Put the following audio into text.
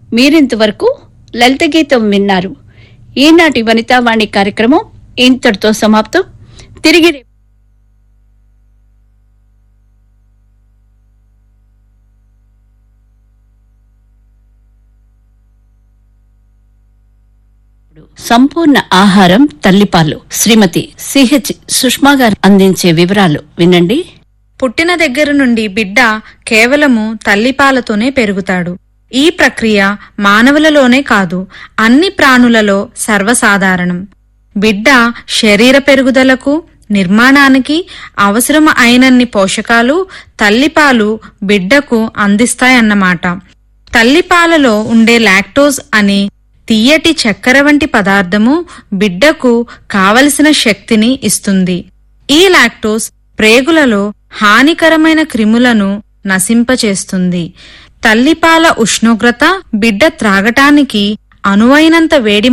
మీరింతవరకు లలిత గీతం విన్నారు ఈనాటి వనితావాణి కార్యక్రమం ఇంతటితో సమాప్తం తిరిగి రేపు సంపూర్ణ ఆహారం తల్లిపాలు శ్రీమతి సిహెచ్ సుష్మా గారు అందించే వివరాలు వినండి పుట్టిన దగ్గర నుండి బిడ్డ కేవలము తల్లిపాలతోనే పెరుగుతాడు ఈ ప్రక్రియ మానవులలోనే కాదు అన్ని ప్రాణులలో సర్వసాధారణం బిడ్డ శరీర పెరుగుదలకు నిర్మాణానికి అవసరం అయినన్ని పోషకాలు తల్లిపాలు బిడ్డకు అందిస్తాయన్నమాట తల్లిపాలలో ఉండే లాక్టోజ్ అనే తీయటి చక్కెర వంటి పదార్థము బిడ్డకు కావలసిన శక్తిని ఇస్తుంది ఈ లాక్టోస్ ప్రేగులలో హానికరమైన క్రిములను నశింపచేస్తుంది తల్లిపాల ఉష్ణోగ్రత బిడ్డ త్రాగటానికి అనువైనంత వేడి